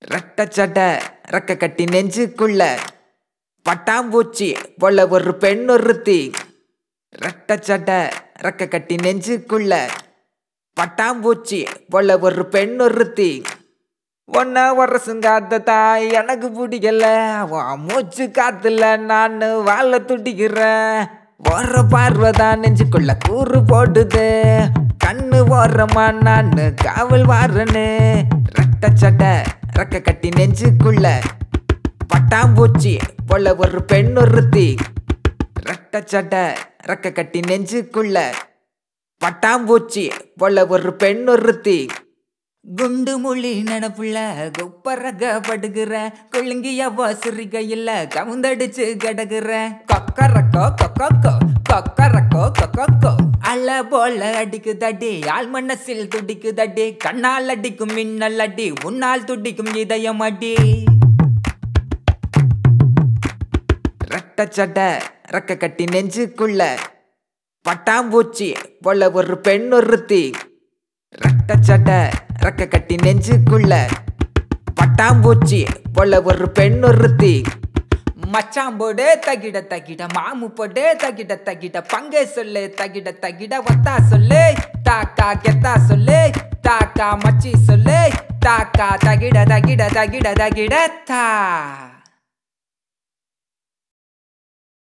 ரெட்ட சட்டை ரெக்க கட்டி நெஞ்சுக்குள்ள பட்டாம்பூச்சி போல ஒரு பெண் ஒருத்தி ரெட்ட சட்டை ரெக்க கட்டி நெஞ்சுக்குள்ள பட்டாம்பூச்சி போல ஒரு பெண் ஒருத்தி ஒன்ன வரசுங்காத்த தாய் எனக்கு பிடிக்கல அவன் மூச்சு காத்துல நான் வாழ துடிக்கிறேன் ஓர பார்வைதான் நெஞ்சுக்குள்ள கூறு போடுது கண்ணு ஓரமா நான் காவல் வாரனு ரெட்ட சட்டை ரெக்க கட்டி நெஞ்சுக்குள்ள பட்டாம்பூச்சி போல ஒரு பெண் ஒருத்தி ரெட்ட சட்டை ரெக்க கட்டி நெஞ்சுக்குள்ள பட்டாம்பூச்சி போல ஒரு பெண் ஒருத்தி குண்டு மொழி நினப்புள்ள குப்பரக படுகிற குழுங்கிய வாசுரிக இல்ல கவுந்தடிச்சு கிடக்குற கொக்கரக்கோ கொக்கோ கொக்கரக்கோ கொக்கோ அல போல அடிக்கு தடி ஆள் மனசில் துடிக்கு தடி கண்ணால் அடிக்கும் மின்னல் அடி உன்னால் துடிக்கும் இதயம் அடி ரெட்ட சட்டை ரெக்க கட்டி நெஞ்சுக்குள்ள பட்டாம்பூச்சி போல ஒரு பெண் ஒருத்தி ரெட்ட சட்டை ரெக்க கட்டி நெஞ்சுக்குள்ள பட்டாம்பூச்சி போல ஒரு பெண் ஒருத்தி மச்சான் போடு தகிட தகிட மாமு போடு தகிட தகிட பங்கே சொல்லு தகிட தகிட ஒத்தா சொல்லு தாக்கா கெத்தா சொல்லு தாக்கா மச்சி சொல்லு தாக்கா தகிட தகிட தகிட தகிட தா